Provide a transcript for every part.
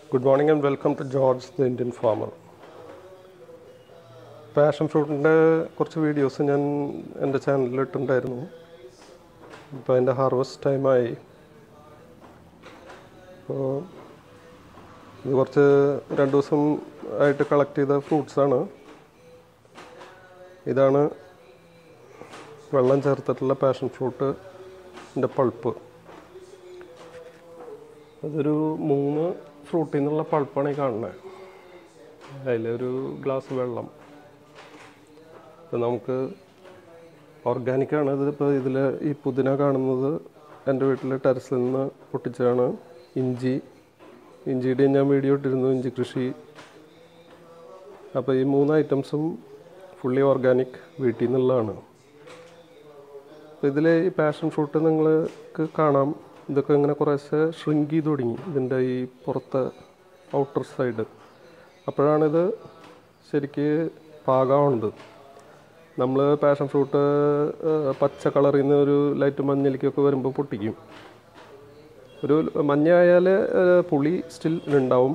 good morning and welcome to George the Indian farmer passion ഫ്രൂട്ടിൻ്റെ കുറച്ച് videos ഞാൻ എൻ്റെ ചാനലിൽ ഇട്ടിട്ടുണ്ടായിരുന്നു ഇപ്പോൾ അതിൻ്റെ ഹാർവസ്റ്റ് ടൈമായി അപ്പോൾ ഇത് കുറച്ച് രണ്ട് ദിവസം ആയിട്ട് കളക്ട് ചെയ്ത ഫ്രൂട്ട്സാണ് ഇതാണ് വെള്ളം ചേർത്തിട്ടുള്ള പാഷൻ ഫ്രൂട്ടിൻ്റെ പൾപ്പ് അതൊരു മൂന്ന് ഫ്രൂട്ടിൽ നിന്നുള്ള പൾപ്പാണ് ഈ കാണുന്നത് അതിലൊരു ഗ്ലാസ് വെള്ളം ഇപ്പം നമുക്ക് ഓർഗാനിക്കാണ് ഇതിപ്പോൾ ഇതിൽ ഈ പുതിന കാണുന്നത് എൻ്റെ വീട്ടിൽ ടെറസിൽ നിന്ന് പൊട്ടിച്ചതാണ് ഇഞ്ചി ഇഞ്ചിയുടെയും ഞാൻ വീഡിയോ ഇട്ടിരുന്നു ഇഞ്ചി കൃഷി അപ്പോൾ ഈ മൂന്ന് ഐറ്റംസും ഫുള്ളി ഓർഗാനിക് വീട്ടിൽ നിന്നുള്ളതാണ് അപ്പോൾ ഇതിൽ ഈ പാഷൻ ഫ്രൂട്ട് നിങ്ങൾക്ക് കാണാം ഇതൊക്കെ ഇങ്ങനെ കുറേശ്ശെ ഷ്രിങ്ക് ചെയ്ത് തുടങ്ങി ഇതിൻ്റെ ഈ പുറത്തെ ഔട്ടർ സൈഡ് അപ്പോഴാണിത് ശരിക്ക് പാകമാവുന്നത് നമ്മൾ പാഷൻ ഫ്രൂട്ട് പച്ച കളറിൽ നിന്ന് ഒരു ലൈറ്റ് മഞ്ഞിലേക്കൊക്കെ വരുമ്പോൾ പൊട്ടിക്കും ഒരു മഞ്ഞയായാൽ പുളി സ്റ്റിൽ ഉണ്ടാവും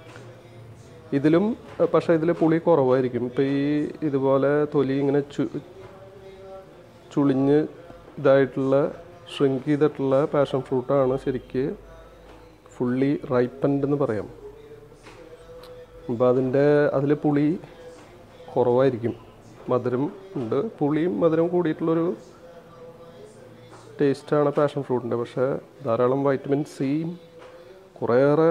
ഇതിലും പക്ഷേ ഇതിൽ പുളി കുറവായിരിക്കും ഇപ്പോൾ ഈ ഇതുപോലെ തൊലി ഇങ്ങനെ ചു ചുളിഞ്ഞ് ഇതായിട്ടുള്ള ഷ്രിങ്ക് ചെയ്തിട്ടുള്ള പാഷൻ ഫ്രൂട്ടാണ് ശരിക്ക് ഫുള്ളി റൈപ്പൻഡ് എന്ന് പറയാം അപ്പോൾ അതിൻ്റെ അതിൽ പുളി കുറവായിരിക്കും മധുരം ഉണ്ട് പുളിയും മധുരം കൂടിയിട്ടുള്ളൊരു ടേസ്റ്റാണ് പാഷൻ ഫ്രൂട്ടിൻ്റെ പക്ഷേ ധാരാളം വൈറ്റമിൻ സിയും കുറേയേറെ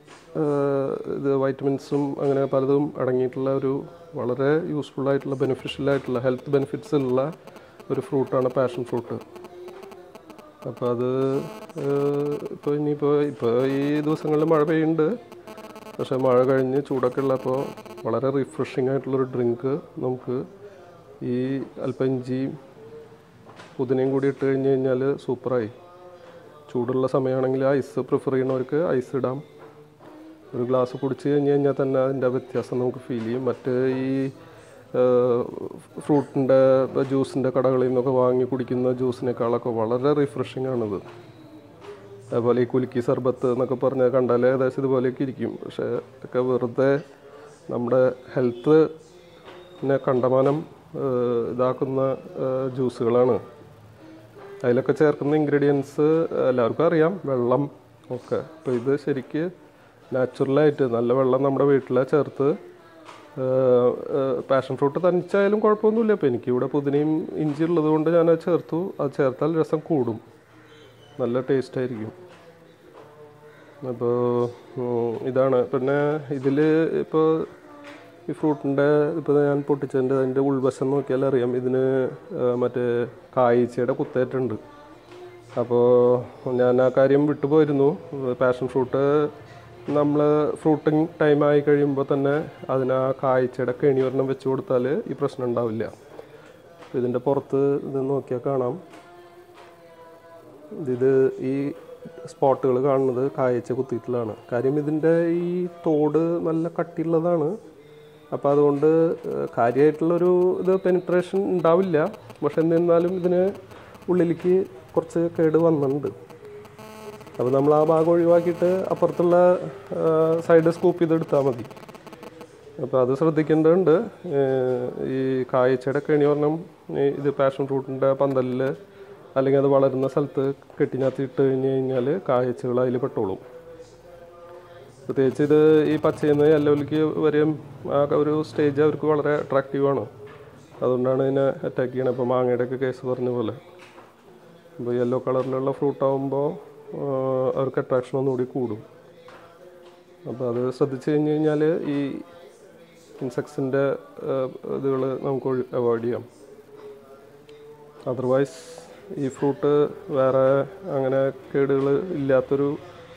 ഇത് വൈറ്റമിൻസും അങ്ങനെ പലതും അടങ്ങിയിട്ടുള്ള ഒരു വളരെ യൂസ്ഫുൾ ആയിട്ടുള്ള ബെനിഫിഷ്യൽ ആയിട്ടുള്ള ഹെൽത്ത് ബെനിഫിറ്റ്സ് ഉള്ള ഒരു ഫ്രൂട്ടാണ് പാഷൻ ഫ്രൂട്ട് അപ്പോൾ അത് ഇപ്പോൾ ഇനിയിപ്പോൾ ഇപ്പോൾ ഈ ദിവസങ്ങളിൽ മഴ പെയ്യുന്നുണ്ട് പക്ഷേ മഴ കഴിഞ്ഞ് ചൂടൊക്കെ ഉള്ളപ്പോൾ വളരെ റിഫ്രഷിംഗ് ആയിട്ടുള്ളൊരു ഡ്രിങ്ക് നമുക്ക് ഈ അല്പം ഇഞ്ചിയും പുതിനയും കൂടി ഇട്ട് കഴിഞ്ഞ് കഴിഞ്ഞാൽ സൂപ്പറായി ചൂടുള്ള സമയമാണെങ്കിൽ ഐസ് പ്രിഫർ ചെയ്യുന്നവർക്ക് ഐസ് ഇടാം ഒരു ഗ്ലാസ് കുടിച്ച് കഴിഞ്ഞ് കഴിഞ്ഞാൽ തന്നെ അതിൻ്റെ വ്യത്യാസം നമുക്ക് ഫീൽ ചെയ്യും മറ്റ് ഈ ഫ്രൂട്ടിൻ്റെ ജ്യൂസിൻ്റെ കടകളിൽ നിന്നൊക്കെ വാങ്ങി കുടിക്കുന്ന ജ്യൂസിനേക്കാളൊക്കെ വളരെ റിഫ്രഷിംഗ് ആണിത് അതുപോലെ ഈ കുലുക്കി സർബത്ത് എന്നൊക്കെ പറഞ്ഞാൽ കണ്ടാൽ ഏകദേശം ഇതുപോലെയൊക്കെ ഇരിക്കും പക്ഷേ ഇതൊക്കെ വെറുതെ നമ്മുടെ ഹെൽത്തിനെ കണ്ടമാനം ഇതാക്കുന്ന ജ്യൂസുകളാണ് അതിലൊക്കെ ചേർക്കുന്ന ഇൻഗ്രീഡിയൻസ് എല്ലാവർക്കും അറിയാം വെള്ളം ഒക്കെ അപ്പോൾ ഇത് ശരിക്ക് നാച്ചുറലായിട്ട് നല്ല വെള്ളം നമ്മുടെ വീട്ടിൽ ചേർത്ത് പാഷൻ ഫ്രൂട്ട് തനിച്ചായാലും കുഴപ്പമൊന്നുമില്ല അപ്പോൾ എനിക്ക് ഇവിടെ പുതിനയും ഇഞ്ചി ഉള്ളത് കൊണ്ട് ഞാൻ അത് ചേർത്തു അത് ചേർത്താൽ രസം കൂടും നല്ല ടേസ്റ്റ് ആയിരിക്കും അപ്പോൾ ഇതാണ് പിന്നെ ഇതിൽ ഇപ്പോൾ ഈ ഫ്രൂട്ടിൻ്റെ ഇപ്പോൾ ഞാൻ പൊട്ടിച്ചതിൻ്റെ അതിൻ്റെ ഉൾവശം നോക്കിയാൽ അറിയാം ഇതിന് മറ്റേ കായ്ച്ചയുടെ കുത്തേറ്റുണ്ട് അപ്പോൾ ഞാൻ ആ കാര്യം വിട്ടുപോയിരുന്നു പാഷൻ ഫ്രൂട്ട് നമ്മൾ ഫ്രൂട്ടിങ് ടൈം ആയി കഴിയുമ്പോൾ തന്നെ അതിന് ആ കായ്ച്ചയുടെ കെണി ഒരെണ്ണം വെച്ച് കൊടുത്താൽ ഈ പ്രശ്നം ഉണ്ടാവില്ല ഇതിൻ്റെ പുറത്ത് ഇത് നോക്കിയാൽ കാണാം ഇത് ഈ സ്പോട്ടുകൾ കാണുന്നത് കായച്ച കുത്തിയിട്ടുള്ളതാണ് കാര്യം ഇതിൻ്റെ ഈ തോട് നല്ല കട്ടിയുള്ളതാണ് അപ്പോൾ അതുകൊണ്ട് കാര്യമായിട്ടുള്ളൊരു ഇത് പെനിട്രേഷൻ ഉണ്ടാവില്ല പക്ഷെ എന്നിരുന്നാലും ഇതിന് ഉള്ളിലേക്ക് കുറച്ച് കേട് വന്നിട്ടുണ്ട് അപ്പോൾ നമ്മൾ ആ ഭാഗം ഒഴിവാക്കിയിട്ട് അപ്പുറത്തുള്ള സൈഡ് സ്കൂപ്പ് ചെയ്തെടുത്താൽ മതി അപ്പോൾ അത് ശ്രദ്ധിക്കേണ്ടതുണ്ട് ഈ കായച്ചയുടെ കെണി പറഞ്ഞാൽ ഇത് പാഷൻ ഫ്രൂട്ടിൻ്റെ പന്തലിൽ അല്ലെങ്കിൽ അത് വളരുന്ന സ്ഥലത്ത് കെട്ടിനകത്ത് ഇട്ട് കഴിഞ്ഞ് കഴിഞ്ഞാൽ കായച്ചകൾ അതിൽ പെട്ടോളും പ്രത്യേകിച്ച് ഇത് ഈ പച്ചയിൽ നിന്ന് യെല്ലോയിലേക്ക് വരെയും ആ ഒരു സ്റ്റേജ് അവർക്ക് വളരെ അട്രാക്റ്റീവാണ് അതുകൊണ്ടാണ് ഇതിനെ അറ്റാക്ക് ചെയ്യണത് ഇപ്പോൾ മാങ്ങയുടെ ഒക്കെ കേസ് പറഞ്ഞ പോലെ ഇപ്പോൾ യെല്ലോ കളറിലുള്ള ഫ്രൂട്ട് ആകുമ്പോൾ അവർക്ക് അട്രാക്ഷൻ ഒന്നുകൂടി കൂടും അപ്പോൾ അത് ശ്രദ്ധിച്ചു കഴിഞ്ഞ് കഴിഞ്ഞാൽ ഈ ഇൻസെക്ട്സിൻ്റെ ഇതുകൾ നമുക്ക് അവോയ്ഡ് ചെയ്യാം അതർവൈസ് ഈ ഫ്രൂട്ട് വേറെ അങ്ങനെ കേടുകൾ ഇല്ലാത്തൊരു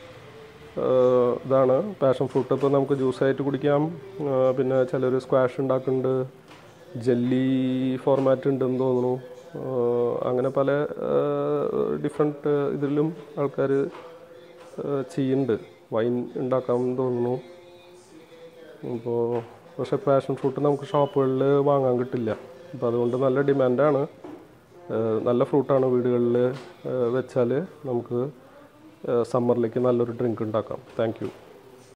ഇതാണ് പാഷൻ ഫ്രൂട്ട് ഇപ്പോൾ നമുക്ക് ജ്യൂസായിട്ട് കുടിക്കാം പിന്നെ ചിലർ സ്ക്വാഷ് ഉണ്ടാക്കുന്നുണ്ട് ജെല്ലി ഫോർമാറ്റ് ഉണ്ടെന്ന് തോന്നുന്നു അങ്ങനെ പല ഡിഫറെൻറ്റ് ഇതിലും ആൾക്കാർ ചെയ്യുന്നുണ്ട് വൈൻ ഉണ്ടാക്കാമെന്ന് തോന്നുന്നു അപ്പോൾ പക്ഷേ പാഷൻ ഫ്രൂട്ട് നമുക്ക് ഷോപ്പുകളിൽ വാങ്ങാൻ കിട്ടില്ല അപ്പോൾ അതുകൊണ്ട് നല്ല ഡിമാൻഡാണ് നല്ല ഫ്രൂട്ടാണ് വീടുകളിൽ വെച്ചാൽ നമുക്ക് സമ്മറിലേക്ക് നല്ലൊരു ഡ്രിങ്ക് ഉണ്ടാക്കാം താങ്ക് യു